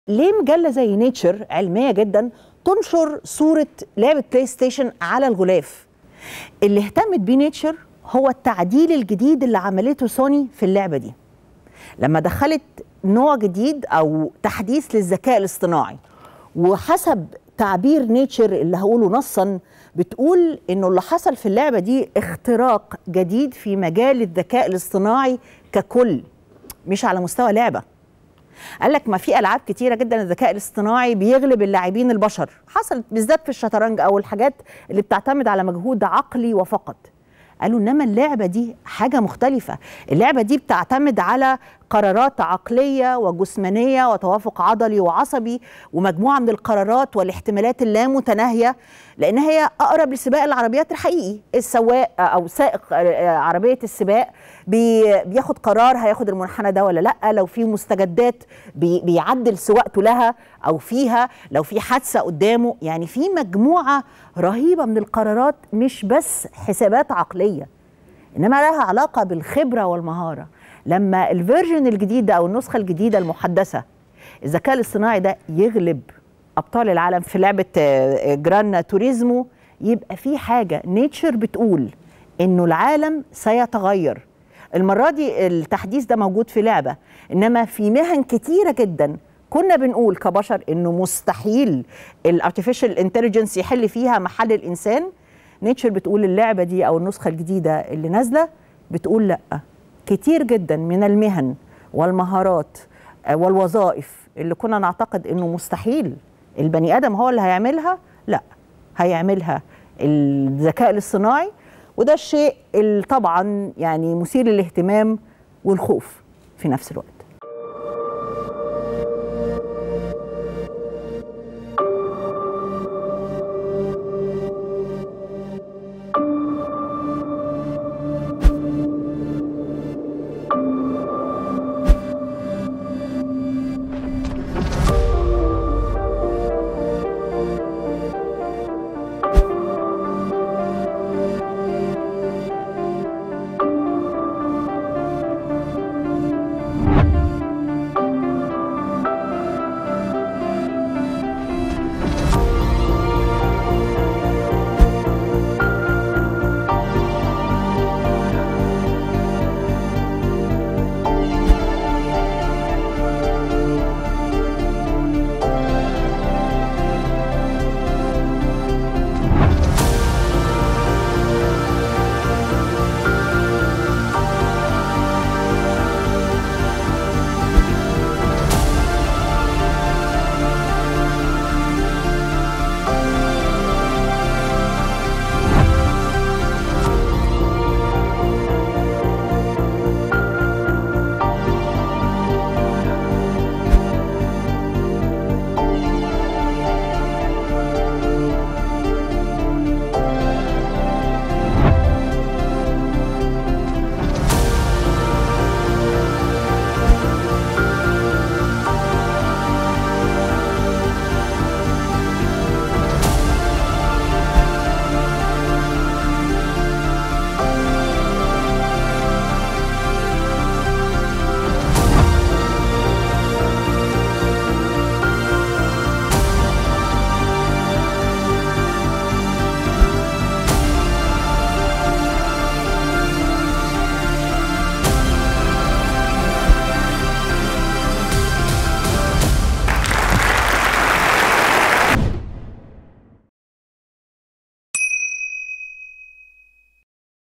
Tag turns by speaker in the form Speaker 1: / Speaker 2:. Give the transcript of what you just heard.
Speaker 1: ليه مجله زي نيتشر علميه جدا تنشر صوره لعبه بلاي ستيشن على الغلاف اللي اهتمت بيه نيتشر هو التعديل الجديد اللي عملته سوني في اللعبه دي لما دخلت نوع جديد او تحديث للذكاء الاصطناعي وحسب تعبير نيتشر اللي هقوله نصا بتقول انه اللي حصل في اللعبه دي اختراق جديد في مجال الذكاء الاصطناعي ككل مش على مستوى لعبه قال لك ما في العاب كتيره جدا الذكاء الاصطناعي بيغلب اللاعبين البشر حصلت بالذات في الشطرنج او الحاجات اللي بتعتمد على مجهود عقلي وفقط قالوا انما اللعبه دي حاجه مختلفه اللعبه دي بتعتمد على قرارات عقليه وجسمانيه وتوافق عضلي وعصبي ومجموعه من القرارات والاحتمالات اللامتناهيه لان هي اقرب لسباق العربيات الحقيقي السواق او سائق عربيه السباق بياخد قرار هياخد المنحنى ده ولا لا لو في مستجدات بيعدل سواقته لها او فيها لو في حادثه قدامه يعني في مجموعه رهيبه من القرارات مش بس حسابات عقليه انما لها علاقه بالخبره والمهاره لما الفيرجن الجديده او النسخه الجديده المحدثه الذكاء الاصطناعي ده يغلب ابطال العالم في لعبه جران توريزمو يبقى في حاجه نيتشر بتقول انه العالم سيتغير المره دي التحديث ده موجود في لعبه انما في مهن كتيره جدا كنا بنقول كبشر انه مستحيل الارتفيشال انتليجنس يحل فيها محل الانسان نيتشر بتقول اللعبه دي او النسخه الجديده اللي نازله بتقول لا كتير جدا من المهن والمهارات والوظائف اللي كنا نعتقد انه مستحيل البني ادم هو اللي هيعملها لا هيعملها الذكاء الاصطناعي وده الشيء اللي طبعا يعني مثير للاهتمام والخوف في نفس الوقت